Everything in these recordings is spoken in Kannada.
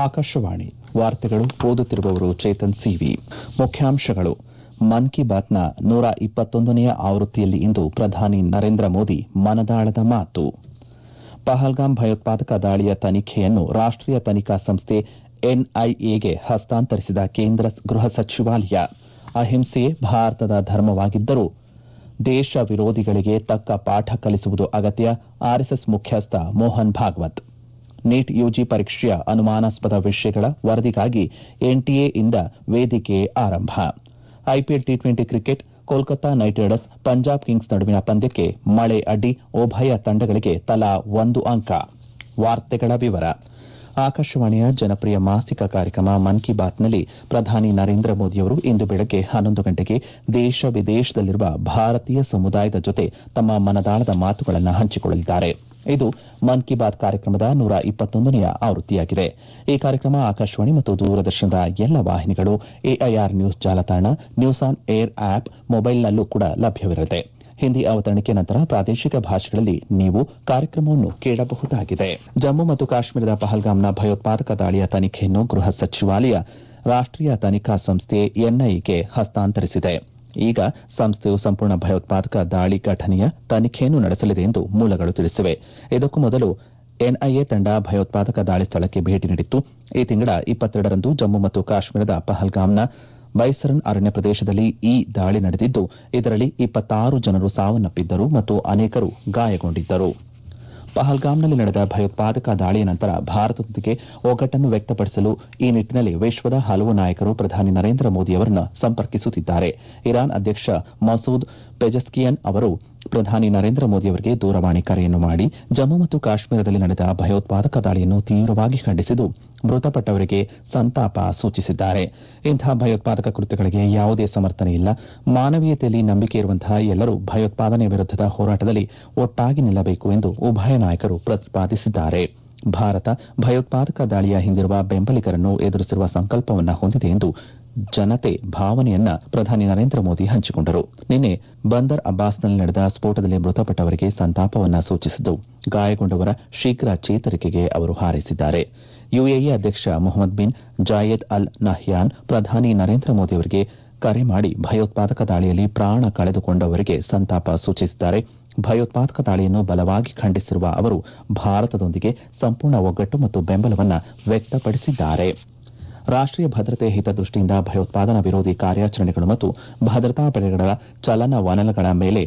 ಆಕಾಶವಾಣಿ ವಾರ್ತೆಗಳು ಓದುತ್ತಿರುವವರು ಚೇತನ್ ಸಿವಿ ಮುಖ್ಯಾಂಶಗಳು ಮನ್ ಕಿ ಬಾತ್ನ ನೂರ ಇಪ್ಪತ್ತೊಂದನೆಯ ಆವೃತ್ತಿಯಲ್ಲಿ ಇಂದು ಪ್ರಧಾನಿ ನರೇಂದ್ರ ಮೋದಿ ಮನದಾಳದ ಮಾತು ಪಹಲ್ಗಾಮ್ ಭಯೋತ್ಪಾದಕ ದಾಳಿಯ ತನಿಖೆಯನ್ನು ರಾಷ್ಟೀಯ ತನಿಖಾ ಸಂಸ್ಥೆ ಎನ್ಐಎಗೆ ಹಸ್ತಾಂತರಿಸಿದ ಕೇಂದ್ರ ಗೃಹ ಸಚಿವಾಲಯ ಅಹಿಂಸೆಯೇ ಭಾರತದ ಧರ್ಮವಾಗಿದ್ದರೂ ದೇಶ ವಿರೋಧಿಗಳಿಗೆ ತಕ್ಕ ಪಾಠ ಕಲಿಸುವುದು ಅಗತ್ಯ ಆರ್ಎಸ್ಎಸ್ ಮುಖ್ಯಸ್ಥ ಮೋಹನ್ ಭಾಗವತ್ ನೀಟ್ ಯುಜಿ ಪರೀಕ್ಷೆಯ ಅನುಮಾನಾಸ್ಪದ ವಿಷಯಗಳ ವರದಿಗಾಗಿ ಎನ್ಟಿಎಯಿಂದ ವೇದಿಕೆ ಆರಂಭ IPL T twenty cricket Kolkata knight riders Punjab kings ನಡುವಿನ ಪಂದ್ಯಕ್ಕೆ ಮಳೆ ಅಡ್ಡಿ ಉಭಯ ತಂಡಗಳಿಗೆ ತಲಾ ಒಂದು ಅಂಕ ವಾರ್ತೆಗಳ ವಿವರ ಆಕಾಶವಾಣಿಯ ಜನಪ್ರಿಯ ಮಾಸಿಕ ಕಾರ್ಯಕ್ರಮ ಮನ್ ಕಿ ಬಾತ್ನಲ್ಲಿ ಪ್ರಧಾನಿ ನರೇಂದ್ರ ಮೋದಿಯವರು ಇಂದು ಬೆಳಗ್ಗೆ ಹನ್ನೊಂದು ಗಂಟೆಗೆ ದೇಶ ವಿದೇಶದಲ್ಲಿರುವ ಭಾರತೀಯ ಸಮುದಾಯದ ಜೊತೆ ತಮ್ಮ ಮನದಾಳದ ಮಾತುಗಳನ್ನು ಹಂಚಿಕೊಳ್ಳಲಿದ್ದಾರೆ ಇದು ಮನ್ ಕಿ ಬಾತ್ ಕಾರ್ಯಕ್ರಮದ ನೂರ ಇಪ್ಪತ್ತೊಂದನೆಯ ಆವೃತ್ತಿಯಾಗಿದೆ ಈ ಕಾರ್ಯಕ್ರಮ ಆಕಾಶವಾಣಿ ಮತ್ತು ದೂರದರ್ಶನದ ಎಲ್ಲ ವಾಹಿನಿಗಳು ಎಐಆರ್ ನ್ಯೂಸ್ ಜಾಲತಾಣ ನ್ಯೂಸ್ ಆನ್ ಏರ್ ಆಪ್ ಮೊಬೈಲ್ನಲ್ಲೂ ಕೂಡ ಲಭ್ಯವಿರಲಿದೆ ಹಿಂದಿ ಅವತರಣಿಕೆ ನಂತರ ಪ್ರಾದೇಶಿಕ ಭಾಷೆಗಳಲ್ಲಿ ನೀವು ಕಾರ್ಯಕ್ರಮವನ್ನು ಕೇಳಬಹುದಾಗಿದೆ ಜಮ್ಮು ಮತ್ತು ಕಾಶ್ಮೀರದ ಪಹಲ್ಗಾಮ್ನ ಭಯೋತ್ಪಾದಕ ದಾಳಿಯ ತನಿಖೆಯನ್ನು ಗೃಹ ಸಚಿವಾಲಯ ರಾಷ್ಟೀಯ ತನಿಖಾ ಸಂಸ್ಥೆ ಎನ್ಐಎಗೆ ಹಸ್ತಾಂತರಿಸಿದೆ ಈಗ ಸಂಸ್ಥೆಯು ಸಂಪೂರ್ಣ ಭಯೋತ್ಪಾದಕ ದಾಳಿ ಘಟನೆಯ ತನಿಖೆಯನ್ನು ನಡೆಸಲಿದೆ ಎಂದು ಮೂಲಗಳು ತಿಳಿಸಿವೆ ಇದಕ್ಕೂ ಮೊದಲು ಎನ್ಐಎ ತಂಡ ಭಯೋತ್ಪಾದಕ ದಾಳಿ ಸ್ಥಳಕ್ಕೆ ಭೇಟಿ ನೀಡಿತ್ತು ಈ ತಿಂಗಳ ಇಪ್ಪತ್ತೆರಡರಂದು ಜಮ್ಮು ಮತ್ತು ಕಾಶ್ಮೀರದ ಪಹಲ್ಗಾಮ್ನ ಬೈಸರನ್ ಅರಣ್ಯ ಪ್ರದೇಶದಲ್ಲಿ ಈ ದಾಳಿ ನಡೆದಿದ್ದು ಇದರಲ್ಲಿ ಇಪ್ಪತ್ತಾರು ಜನರು ಸಾವನ್ನಪ್ಪಿದ್ದರು ಮತ್ತು ಅನೇಕರು ಗಾಯಗೊಂಡಿದ್ದರು ಪಹಲ್ಗಾಮ್ನಲ್ಲಿ ನಡೆದ ಭಯೋತ್ಪಾದಕ ದಾಳಿಯ ನಂತರ ಭಾರತದೊಂದಿಗೆ ಒಗ್ಗಟ್ಟನ್ನು ವ್ಯಕ್ತಪಡಿಸಲು ಈ ನಿಟ್ಟಿನಲ್ಲಿ ವಿಶ್ವದ ಹಲವು ನಾಯಕರು ಪ್ರಧಾನಿ ನರೇಂದ್ರ ಮೋದಿ ಅವರನ್ನು ಸಂಪರ್ಕಿಸುತ್ತಿದ್ದಾರೆ ಇರಾನ್ ಅಧ್ಯಕ್ಷ ಮಸೂದ್ ಪೆಜಸ್ಕಿಯನ್ ಅವರು ಪ್ರಧಾನಿ ನರೇಂದ್ರ ಮೋದಿ ಅವರಿಗೆ ದೂರವಾಣಿ ಕರೆಯನ್ನು ಮಾಡಿ ಜಮ್ಮು ಮತ್ತು ಕಾಶ್ಮೀರದಲ್ಲಿ ನಡೆದ ಭಯೋತ್ಪಾದಕ ದಾಳಿಯನ್ನು ತೀವ್ರವಾಗಿ ಖಂಡಿಸಿದ್ದು ಮೃತಪಟ್ಟವರಿಗೆ ಸಂತಾಪ ಸೂಚಿಸಿದ್ದಾರೆ ಇಂತಹ ಭಯೋತ್ಪಾದಕ ಕೃತ್ಯಗಳಿಗೆ ಯಾವುದೇ ಸಮರ್ಥನೆ ಇಲ್ಲ ಮಾನವೀಯತೆಯಲ್ಲಿ ನಂಬಿಕೆ ಇರುವಂತಹ ಎಲ್ಲರೂ ಭಯೋತ್ಪಾದನೆ ವಿರುದ್ದದ ಹೋರಾಟದಲ್ಲಿ ಒಟ್ಟಾಗಿ ನಿಲ್ಲಬೇಕು ಎಂದು ಉಭಯ ನಾಯಕರು ಪ್ರತಿಪಾದಿಸಿದ್ದಾರೆ ಭಾರತ ಭಯೋತ್ಪಾದಕ ದಾಳಿಯ ಹಿಂದಿರುವ ಬೆಂಬಲಿಗರನ್ನು ಎದುರಿಸಿರುವ ಸಂಕಲ್ಪವನ್ನ ಹೊಂದಿದೆ ಎಂದು ಜನತೆ ಭಾವನೆಯನ್ನ ಪ್ರಧಾನಿ ನರೇಂದ್ರ ಮೋದಿ ಹಂಚಿಕೊಂಡರು ನಿನ್ನೆ ಬಂದರ್ ಅಬ್ಬಾಸ್ನಲ್ಲಿ ನಡೆದ ಸ್ಫೋಟದಲ್ಲಿ ಮೃತಪಟ್ಟವರಿಗೆ ಸಂತಾಪವನ್ನ ಸೂಚಿಸಿದ್ದು ಗಾಯಗೊಂಡವರ ಶೀಘ್ರ ಚೇತರಿಕೆಗೆ ಅವರು ಹಾರೈಸಿದ್ದಾರೆ ಯುಎಇ ಅಧ್ಯಕ್ಷ Mohammed bin Zayed Al Nahyan ಪ್ರಧಾನಿ ನರೇಂದ್ರ ಮೋದಿ ಅವರಿಗೆ ಕರೆ ಮಾಡಿ ಭಯೋತ್ಪಾದಕ ದಾಳಿಯಲ್ಲಿ ಪ್ರಾಣ ಕಳೆದುಕೊಂಡವರಿಗೆ ಸಂತಾಪ ಸೂಚಿಸಿದ್ದಾರೆ ಭಯೋತ್ಪಾದಕ ದಾಳಿಯನ್ನು ಬಲವಾಗಿ ಖಂಡಿಸಿರುವ ಅವರು ಭಾರತದೊಂದಿಗೆ ಸಂಪೂರ್ಣ ಒಗ್ಗಟ್ಟು ಮತ್ತು ಬೆಂಬಲವನ್ನ ವ್ಯಕ್ತಪಡಿಸಿದ್ದಾರೆ ರಾಷ್ಟೀಯ ಭದ್ರತೆ ಹಿತದೃಷ್ಟಿಯಿಂದ ಭಯೋತ್ಪಾದನಾ ವಿರೋಧಿ ಕಾರ್ಯಾಚರಣೆಗಳು ಮತ್ತು ಭದ್ರತಾ ಪಡೆಗಳ ಚಲನವಲನಗಳ ಮೇಲೆ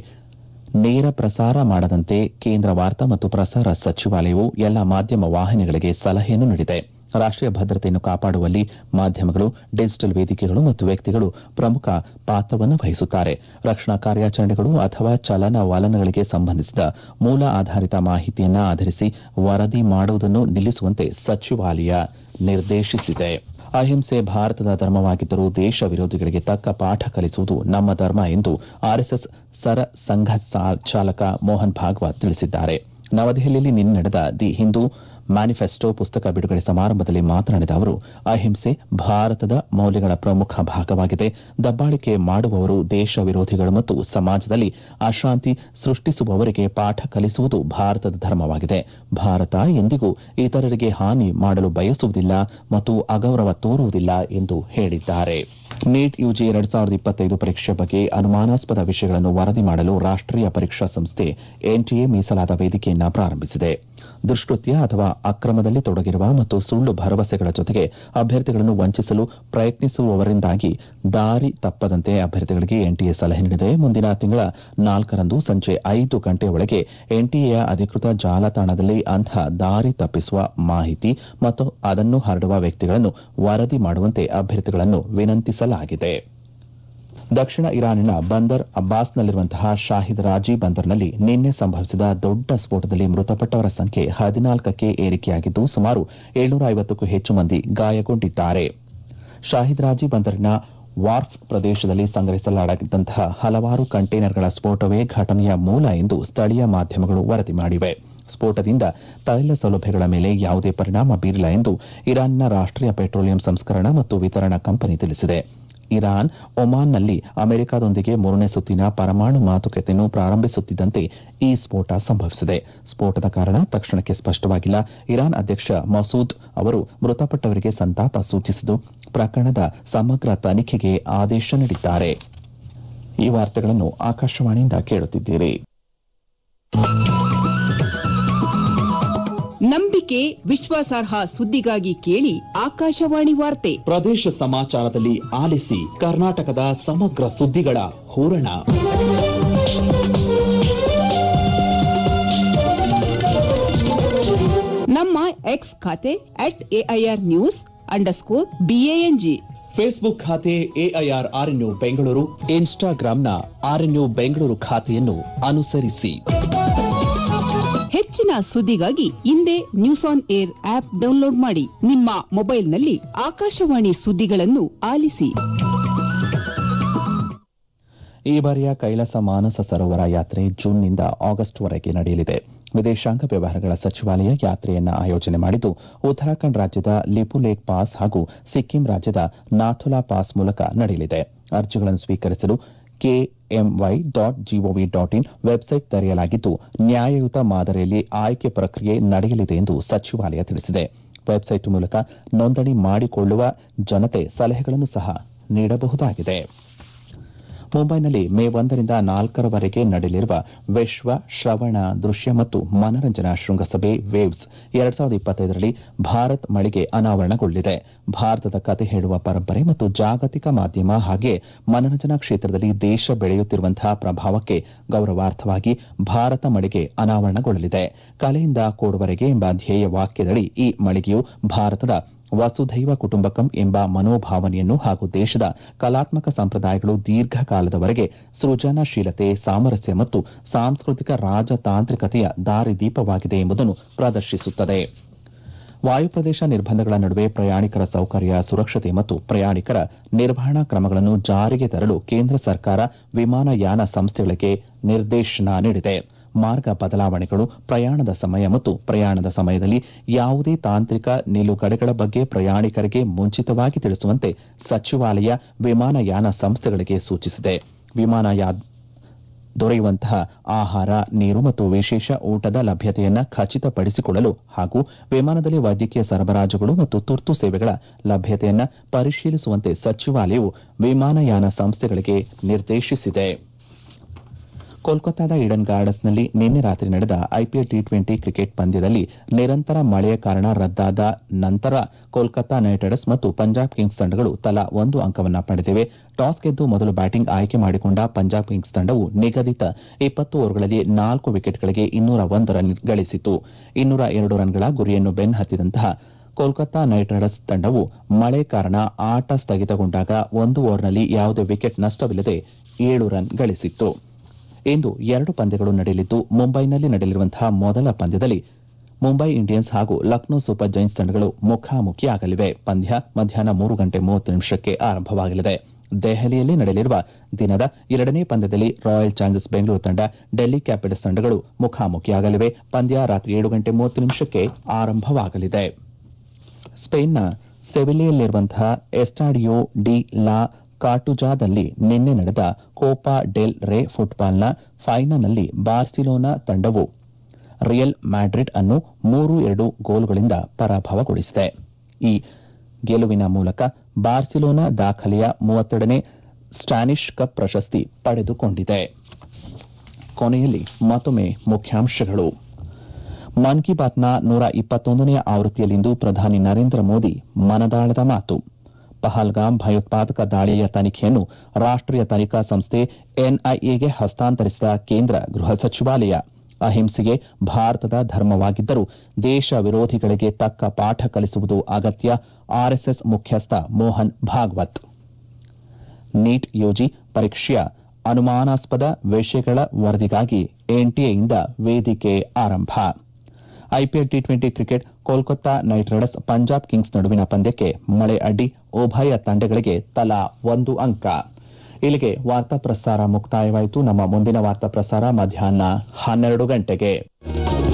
ನೇರ ಪ್ರಸಾರ ಮಾಡದಂತೆ ಕೇಂದ್ರ ವಾರ್ತಾ ಮತ್ತು ಪ್ರಸಾರ ಸಚಿವಾಲಯವು ಎಲ್ಲ ಮಾಧ್ಯಮ ವಾಹಿನಿಗಳಿಗೆ ಸಲಹೆಯನ್ನು ನೀಡಿದೆ ರಾಷ್ಟೀಯ ಭದ್ರತೆಯನ್ನು ಕಾಪಾಡುವಲ್ಲಿ ಮಾಧ್ಯಮಗಳು ಡಿಜಿಟಲ್ ವೇದಿಕೆಗಳು ಮತ್ತು ವ್ಯಕ್ತಿಗಳು ಪ್ರಮುಖ ಪಾತ್ರವನ್ನು ವಹಿಸುತ್ತಾರೆ ರಕ್ಷಣಾ ಕಾರ್ಯಾಚರಣೆಗಳು ಅಥವಾ ಚಲನವಲನಗಳಿಗೆ ಸಂಬಂಧಿಸಿದ ಮೂಲ ಆಧಾರಿತ ಮಾಹಿತಿಯನ್ನು ಆಧರಿಸಿ ವರದಿ ಮಾಡುವುದನ್ನು ನಿಲ್ಲಿಸುವಂತೆ ಸಚಿವಾಲಯ ನಿರ್ದೇಶಿಸಿದೆ ಅಹಿಂಸೆ ಭಾರತದ ಧರ್ಮವಾಗಿದ್ದರೂ ದೇಶ ವಿರೋಧಿಗಳಿಗೆ ತಕ್ಕ ಪಾಠ ಕಲಿಸುವುದು ನಮ್ಮ ಧರ್ಮ ಎಂದು ಆರ್ಎಸ್ಎಸ್ ಸರ ಸಂಘ ಚಾಲಕ ಮೋಹನ್ ಭಾಗವತ್ ತಿಳಿಸಿದ್ದಾರೆ ನವದೆಹಲಿಯಲ್ಲಿ ನಿನ್ನೆ ನಡೆದ ದಿ ಹಿಂದೂ ಮ್ಯಾನಿಫೆಸ್ಟೋ ಪುಸ್ತಕ ಬಿಡುಗಡೆ ಸಮಾರಂಭದಲ್ಲಿ ಮಾತನಾಡಿದ ಅವರು ಅಹಿಂಸೆ ಭಾರತದ ಮೌಲ್ಯಗಳ ಪ್ರಮುಖ ಭಾಗವಾಗಿದೆ ದಬ್ಬಾಳಿಕೆ ಮಾಡುವವರು ದೇಶ ವಿರೋಧಿಗಳು ಮತ್ತು ಸಮಾಜದಲ್ಲಿ ಅಶಾಂತಿ ಸೃಷ್ಟಿಸುವವರಿಗೆ ಪಾಠ ಕಲಿಸುವುದು ಭಾರತದ ಧರ್ಮವಾಗಿದೆ ಭಾರತ ಎಂದಿಗೂ ಇತರರಿಗೆ ಹಾನಿ ಮಾಡಲು ಬಯಸುವುದಿಲ್ಲ ಮತ್ತು ಅಗೌರವ ತೋರುವುದಿಲ್ಲ ಎಂದು ಹೇಳಿದ್ದಾರೆ ನೀಟ್ ಯುಜಿ ಎರಡ್ ಸಾವಿರದ ಇಪ್ಪತ್ತೈದು ಪರೀಕ್ಷೆ ಬಗ್ಗೆ ಅನುಮಾನಾಸ್ಪದ ವಿಷಯಗಳನ್ನು ವರದಿ ಮಾಡಲು ರಾಷ್ಟೀಯ ಪರೀಕ್ಷಾ ಸಂಸ್ಥೆ ಎನ್ಟಿಎ ಮೀಸಲಾದ ವೇದಿಕೆಯನ್ನು ಪ್ರಾರಂಭಿಸಿದೆ ದುಷ್ಕೃತ್ಯ ಅಥವಾ ಅಕ್ರಮದಲ್ಲಿ ತೊಡಗಿರುವ ಮತ್ತು ಸುಳ್ಳು ಭರವಸೆಗಳ ಜೊತೆಗೆ ಅಭ್ಯರ್ಥಿಗಳನ್ನು ವಂಚಿಸಲು ಪ್ರಯತ್ನಿಸುವವರಿಂದಾಗಿ ದಾರಿ ತಪ್ಪದಂತೆ ಅಭ್ಯರ್ಥಿಗಳಿಗೆ ಎನ್ಟಿಎ ಸಲಹೆ ನೀಡಿದೆ ಮುಂದಿನ ತಿಂಗಳ ನಾಲ್ಕರಂದು ಸಂಜೆ ಐದು ಗಂಟೆಯೊಳಗೆ ಎನ್ಟಿಎಯ ಅಧಿಕೃತ ಜಾಲತಾಣದಲ್ಲಿ ಅಂತಹ ದಾರಿ ತಪ್ಪಿಸುವ ಮಾಹಿತಿ ಮತ್ತು ಅದನ್ನು ಹರಡುವ ವ್ಯಕ್ತಿಗಳನ್ನು ವರದಿ ಮಾಡುವಂತೆ ಅಭ್ಯರ್ಥಿಗಳನ್ನು ವಿನಂತಿಸಲಾಗಿದೆ ದಕ್ಷಿಣ ಇರಾನಿನ ಬಂದರ್ ಅಬ್ಬಾಸ್ನಲ್ಲಿರುವಂತಹ ಶಾಹಿದ್ ರಾಜಿ ಬಂದರ್ನಲ್ಲಿ ನಿನ್ನೆ ಸಂಭವಿಸಿದ ದೊಡ್ಡ ಸ್ಫೋಟದಲ್ಲಿ ಮೃತಪಟ್ಟವರ ಸಂಖ್ಯೆ ಹದಿನಾಲ್ಕಕ್ಕೆ ಏರಿಕೆಯಾಗಿದ್ದು ಸುಮಾರು ಏಳ್ನೂರ ಐವತ್ತಕ್ಕೂ ಹೆಚ್ಚು ಮಂದಿ ಗಾಯಗೊಂಡಿದ್ದಾರೆ ಶಾಹಿದ್ ರಾಜಿ ಬಂದರಿನ ವಾರ್ಫ್ ಪ್ರದೇಶದಲ್ಲಿ ಸಂಗ್ರಹಿಸಲಾಗಿದ್ದಂತಹ ಹಲವಾರು ಕಂಟೈನರ್ಗಳ ಸ್ಫೋಟವೇ ಘಟನೆಯ ಮೂಲ ಎಂದು ಸ್ಥಳೀಯ ಮಾಧ್ಯಮಗಳು ವರದಿ ಮಾಡಿವೆ ಸ್ಫೋಟದಿಂದ ತೈಲ ಸೌಲಭ್ಯಗಳ ಮೇಲೆ ಯಾವುದೇ ಪರಿಣಾಮ ಬೀರಿಲ್ಲ ಎಂದು ಇರಾನ್ನ ರಾಷ್ಟೀಯ ಪೆಟ್ರೋಲಿಯಂ ಸಂಸ್ಕರಣ ಮತ್ತು ವಿತರಣಾ ಕಂಪನಿ ತಿಳಿಸಿದೆ ಇರಾನ್ ಒಮಾನ್ನಲ್ಲಿ ಅಮೆರಿಕದೊಂದಿಗೆ ಮೂರನೇ ಸುತ್ತಿನ ಪರಮಾಣು ಮಾತುಕತೆಯನ್ನು ಪ್ರಾರಂಭಿಸುತ್ತಿದ್ದಂತೆ ಈ ಸ್ಫೋಟ ಸಂಭವಿಸಿದೆ ಸ್ಫೋಟದ ಕಾರಣ ತಕ್ಷಣಕ್ಕೆ ಸ್ಪಷ್ಟವಾಗಿಲ್ಲ ಇರಾನ್ ಅಧ್ಯಕ್ಷ ಮಸೂದ್ ಅವರು ಮೃತಪಟ್ಟವರಿಗೆ ಸಂತಾಪ ಸೂಚಿಸಿದ್ದು ಪ್ರಕರಣದ ಸಮಗ್ರ ತನಿಖೆಗೆ ಆದೇಶ ನೀಡಿದ್ದಾರೆ ಈ ವಾರ್ತೆಗಳನ್ನು ಆಕಾಶವಾಣಿಯಿಂದ ಕೇಳುತ್ತಿದ್ದೀರಿ ನಂಬಿಕೆ ವಿಶ್ವಾಸಾರ್ಹ ಸುದ್ದಿಗಾಗಿ ಕೇಳಿ ಆಕಾಶವಾಣಿ ವಾರ್ತೆ ಪ್ರದೇಶ ಸಮಾಚಾರದಲ್ಲಿ ಆಲಿಸಿ ಕರ್ನಾಟಕದ ಸಮಗ್ರ ಸುದ್ದಿಗಳ ಹೂರಣ ನಮ್ಮ ಎಕ್ಸ್ ಖಾತೆ at AIR news underscore B A N G Facebook ಖಾತೆ ಎಐಆರ್ ಆರ್ಎನ್ಯು ಬೆಂಗಳೂರು ಇನ್ಸ್ಟಾಗ್ರಾಂನ ಆರ್ಎನ್ಯು ಬೆಂಗಳೂರು ಖಾತೆಯನ್ನು ಅನುಸರಿಸಿ ಹೆಚ್ಚಿನ ಸುದ್ದಿಗಾಗಿ ಹಿಂದೆ news on air app download ಮಾಡಿ ನಿಮ್ಮ ಮೊಬೈಲ್ನಲ್ಲಿ ಆಕಾಶವಾಣಿ ಸುದ್ದಿಗಳನ್ನು ಆಲಿಸಿ ಈ ಬಾರಿಯ ಕೈಲಾಸ ಮಾನಸ ಸರೋವರ ಯಾತ್ರೆ ಜೂನ್ನಿಂದ ಆಗಸ್ಟ್ವರೆಗೆ ನಡೆಯಲಿದೆ ವಿದೇಶಾಂಗ ವ್ಯವಹಾರಗಳ ಸಚಿವಾಲಯ ಯಾತ್ರೆಯನ್ನ ಆಯೋಜನೆ ಮಾಡಿದ್ದು ಉತ್ತರಾಖಂಡ್ ರಾಜ್ಯದ ಲಿಪುಲೇಕ್ ಪಾಸ್ ಹಾಗೂ ಸಿಕ್ಕಿಂ ರಾಜ್ಯದ ನಾಥುಲಾ ಪಾಸ್ ಮೂಲಕ ನಡೆಯಲಿದೆ ಅರ್ಜಿಗಳನ್ನು ಸ್ವೀಕರಿಸಲು KMY dot GOV dot in website ತೆರೆಯಲಾಗಿದ್ದು ನ್ಯಾಯಯುತ ಮಾದರಿಯಲ್ಲಿ ಆಯ್ಕೆ ಪ್ರಕ್ರಿಯೆ ನಡೆಯಲಿದೆ ಎಂದು ಸಚಿವಾಲಯ ತಿಳಿಸಿದೆ ವೆಬ್ಸೈಟ್ ಮೂಲಕ ನೋಂದಣಿ ಮಾಡಿಕೊಳ್ಳುವ ಜನತೆ ಸಲಹೆಗಳನ್ನು ಸಹ ನೀಡಬಹುದಾಗಿದೆ ಮುಂಬೈನಲ್ಲಿ ಮೇ ಒಂದರಿಂದ ನಾಲ್ಕರವರೆಗೆ ನಡೆಯಲಿರುವ ವಿಶ್ವ ಶ್ರವಣ ದೃಶ್ಯ ಮತ್ತು ಮನರಂಜನಾ ಶೃಂಗಸಭೆ ವೇವ್ಸ್ ಎರಡ್ ಸಾವಿರದ ಇಪ್ಪತ್ತೈದರಲ್ಲಿ ಭಾರತ್ ಮಳಿಗೆ ಅನಾವರಣಗೊಳ್ಳಲಿದೆ ಭಾರತದ ಕತೆ ಹೇಳುವ ಪರಂಪರೆ ಮತ್ತು ಜಾಗತಿಕ ಮಾಧ್ಯಮ ಹಾಗೆ ಮನರಂಜನಾ ಕ್ಷೇತ್ರದಲ್ಲಿ ದೇಶ ಬೆಳೆಯುತ್ತಿರುವಂತಹ ಪ್ರಭಾವಕ್ಕೆ ಗೌರವಾರ್ಥವಾಗಿ ಭಾರತ ಮಳಿಗೆ ಅನಾವರಣಗೊಳ್ಳಲಿದೆ ಕಲೆಯಿಂದ ಕೋಡುವರೆಗೆ ಎಂಬ ಧ್ಯೇಯ ವಾಕ್ಯದಡಿ ಈ ಮಳಿಗೆಯು ಭಾರತದ ವಸುಧೈವ ಕುಟುಂಬಕಂ ಎಂಬ ಮನೋಭಾವನೆಯನ್ನು ಹಾಗೂ ದೇಶದ ಕಲಾತ್ಮಕ ಸಂಪ್ರದಾಯಗಳು ದೀರ್ಘಕಾಲದವರೆಗೆ ಸೃಜನಶೀಲತೆ ಸಾಮರಸ್ಯ ಮತ್ತು ಸಾಂಸ್ಕೃತಿಕ ರಾಜತಾಂತ್ರಿಕತೆಯ ದಾರಿದೀಪವಾಗಿದೆ ಎಂಬುದನ್ನು ಪ್ರದರ್ಶಿಸುತ್ತದೆ ವಾಯುಪ್ರದೇಶ ನಿರ್ಬಂಧಗಳ ನಡುವೆ ಪ್ರಯಾಣಿಕರ ಸೌಕರ್ಯ ಸುರಕ್ಷತೆ ಮತ್ತು ಪ್ರಯಾಣಿಕರ ನಿರ್ವಹಣಾ ಕ್ರಮಗಳನ್ನು ಜಾರಿಗೆ ತರಲು ಕೇಂದ್ರ ಸರ್ಕಾರ ವಿಮಾನಯಾನ ಸಂಸ್ಥೆಗಳಿಗೆ ನಿರ್ದೇಶನ ನೀಡಿದೆ ಮಾರ್ಗ ಬದಲಾವಣೆಗಳು ಪ್ರಯಾಣದ ಸಮಯ ಮತ್ತು ಪ್ರಯಾಣದ ಸಮಯದಲ್ಲಿ ಯಾವುದೇ ತಾಂತ್ರಿಕ ನಿಲುಗಡೆಗಳ ಬಗ್ಗೆ ಪ್ರಯಾಣಿಕರಿಗೆ ಮುಂಚಿತವಾಗಿ ತಿಳಿಸುವಂತೆ ಸಚಿವಾಲಯ ವಿಮಾನಯಾನ ಸಂಸ್ಥೆಗಳಿಗೆ ಸೂಚಿಸಿದೆ ವಿಮಾನಯಾನ ದೊರೆಯುವಂತಹ ಆಹಾರ ನೀರು ಮತ್ತು ವಿಶೇಷ ಊಟದ ಲಭ್ಯತೆಯನ್ನು ಖಚಿತಪಡಿಸಿಕೊಳ್ಳಲು ಹಾಗೂ ವಿಮಾನದಲ್ಲಿ ವೈದ್ಯಕೀಯ ಸರಬರಾಜುಗಳು ಮತ್ತು ತುರ್ತು ಸೇವೆಗಳ ಲಭ್ಯತೆಯನ್ನು ಪರಿಶೀಲಿಸುವಂತೆ ಸಚಿವಾಲಯವು ವಿಮಾನಯಾನ ಸಂಸ್ಥೆಗಳಿಗೆ ನಿರ್ದೇಶಿಸಿದೆ ಕೋಲ್ಕತ್ತಾದ ಈಡನ್ ಗಾರ್ಡನ್ಸ್ನಲ್ಲಿ ನಿನ್ನೆ ರಾತ್ರಿ ನಡೆದ ಐಪಿಎಲ್ ಟಿ ಟ್ವೆಂಟಿ ಕ್ರಿಕೆಟ್ ಪಂದ್ಯದಲ್ಲಿ ನಿರಂತರ ಮಳೆಯ ಕಾರಣ ರದ್ದಾದ ನಂತರ ಕೋಲ್ಕತ್ತಾ ನೈಟ್ ರೈಡರ್ಸ್ ಮತ್ತು ಪಂಜಾಬ್ ಕಿಂಗ್ಸ್ ತಂಡಗಳು ತಲಾ ಒಂದು ಅಂಕವನ್ನು ಪಡೆದಿವೆ ಟಾಸ್ ಗೆದ್ದು ಮೊದಲು ಬ್ಯಾಟಿಂಗ್ ಆಯ್ಕೆ ಮಾಡಿಕೊಂಡ ಪಂಜಾಬ್ ಕಿಂಗ್ಸ್ ತಂಡವು ನಿಗದಿತ ಇಪ್ಪತ್ತು ಓವರ್ಗಳಲ್ಲಿ ನಾಲ್ಕು ವಿಕೆಟ್ಗಳಿಗೆ ಇನ್ನೂರ ಒಂದು ರನ್ ಗಳಿಸಿತು ಇನ್ನೂರ ಎರಡು ರನ್ಗಳ ಗುರಿಯನ್ನು ಬೆನ್ನಹತ್ತಿದಂತಹ ಕೋಲ್ಕತ್ತಾ ನೈಟ್ ರೈಡರ್ಸ್ ತಂಡವು ಮಳೆ ಕಾರಣ ಆಟ ಸ್ಥಗಿತಗೊಂಡಾಗ ಒಂದು ಓವರ್ನಲ್ಲಿ ಯಾವುದೇ ವಿಕೆಟ್ ನಷ್ಟವಿಲ್ಲದೆ ಏಳು ರನ್ ಗಳಿಸಿತ್ತು ಇಂದು ಎರಡು ಪಂದ್ಯಗಳು ನಡೆಯಲಿದ್ದು ಮುಂಬೈನಲ್ಲಿ ನಡೆಯಲಿರುವಂತಹ ಮೊದಲ ಪಂದ್ಯದಲ್ಲಿ ಮುಂಬೈ ಇಂಡಿಯನ್ಸ್ ಹಾಗೂ ಲಕ್ನೋ ಸೂಪರ್ ಜೈನ್ಸ್ ತಂಡಗಳು ಮುಖಾಮುಖಿಯಾಗಲಿವೆ ಪಂದ್ಯ ಮಧ್ಯಾಹ್ನ ಮೂರು ಗಂಟೆ ಮೂವತ್ತು ನಿಮಿಷಕ್ಕೆ ಆರಂಭವಾಗಲಿದೆ ದೆಹಲಿಯಲ್ಲಿ ನಡೆಯಲಿರುವ ದಿನದ ಎರಡನೇ ಪಂದ್ಯದಲ್ಲಿ ರಾಯಲ್ ಚಾಲೆಂಜರ್ಸ್ ಬೆಂಗಳೂರು ತಂಡ ಡೆಲ್ಲಿ ಕ್ಯಾಪಿಟಲ್ಸ್ ತಂಡಗಳು ಮುಖಾಮುಖಿಯಾಗಲಿವೆ ಪಂದ್ಯ ರಾತ್ರಿ ಏಳು ಗಂಟೆ ಮೂವತ್ತು ನಿಮಿಷಕ್ಕೆ ಆರಂಭವಾಗಲಿದೆ ಸ್ಪೇನ್ನ ಸೆವಿಲಿಯಲ್ಲಿರುವಂತಹ ಎಸ್ಟಾಡಿಯೋ ಡಿ ಲಾ ಕಾಟುಜಾದಲ್ಲಿ ನಿನ್ನೆ ನಡೆದ ಕೋಪಾ ಡೆಲ್ ರೇ ಫುಟ್ಬಾಲ್ನ ಫೈನಲ್ನಲ್ಲಿ ಬಾರ್ಸಿಲೋನಾ ತಂಡವು ರಿಯಲ್ ಮ್ಯಾಡ್ರಿಡ್ ಅನ್ನು ಮೂರು ಎರಡು ಗೋಲುಗಳಿಂದ ಪರಾಭವಗೊಳಿಸಿದೆ ಈ ಗೆಲುವಿನ ಮೂಲಕ ಬಾರ್ಸಿಲೋನಾ ದಾಖಲೆಯ ಮೂವತ್ತೆರಡನೇ ಸ್ಟ್ಯಾನಿಷ್ ಕಪ್ ಪ್ರಶಸ್ತಿ ಪಡೆದುಕೊಂಡಿದೆ ಕೊನೆಯಲ್ಲಿ ಮತ್ತೊಮ್ಮೆ ಮುಖ್ಯಾಂಶಗಳು ಮನ್ ಕಿ ಬಾತ್ನ ನೂರ ಇಪ್ಪತ್ತೊಂದನೆಯ ಆವೃತ್ತಿಯಲ್ಲಿಂದು ಪ್ರಧಾನಿ ನರೇಂದ್ರ ಮೋದಿ ಮನದಾಳದ ಮಾತು ಪಹಲ್ಗಾಮ್ ಭಯೋತ್ಪಾದಕ ದಾಳಿಯ ತನಿಖೆಯನ್ನು ರಾಷ್ಟೀಯ ತನಿಖಾ ಸಂಸ್ಥೆ ಎನ್ಐಎಗೆ ಹಸ್ತಾಂತರಿಸಿದ ಕೇಂದ್ರ ಗೃಹ ಸಚಿವಾಲಯ ಅಹಿಂಸೆಗೆ ಭಾರತದ ಧರ್ಮವಾಗಿದ್ದರೂ ದೇಶ ವಿರೋಧಿಗಳಿಗೆ ತಕ್ಕ ಪಾಠ ಕಲಿಸುವುದು ಅಗತ್ಯ ಆರ್ಎಸ್ಎಸ್ ಮುಖ್ಯಸ್ಥ ಮೋಹನ್ ಭಾಗವತ್ ನೀಟ್ ಯುಜಿ ಪರೀಕ್ಷೆಯ ಅನುಮಾನಾಸ್ಪದ ವಿಷಯಗಳ ವರದಿಗಾಗಿ ಎನ್ಟಿಎಯಿಂದ ವೇದಿಕೆ ಆರಂಭ IPL T twenty cricket Kolkata knight riders Punjab kings ನಡುವಿನ ಪಂದ್ಯಕ್ಕೆ ಮಳೆ ಅಡ್ಡಿ ಉಭಯ ತಂಡಗಳಿಗೆ ತಲಾ ಒಂದು ಅಂಕ ಇಲ್ಲಿಗೆ ವಾರ್ತಾ ಪ್ರಸಾರ ಮುಕ್ತಾಯವಾಯಿತು ನಮ್ಮ ಮುಂದಿನ ವಾರ್ತಾ ಪ್ರಸಾರ ಮಧ್ಯಾಹ್ನ ಹನ್ನೆರಡು ಗಂಟೆಗೆ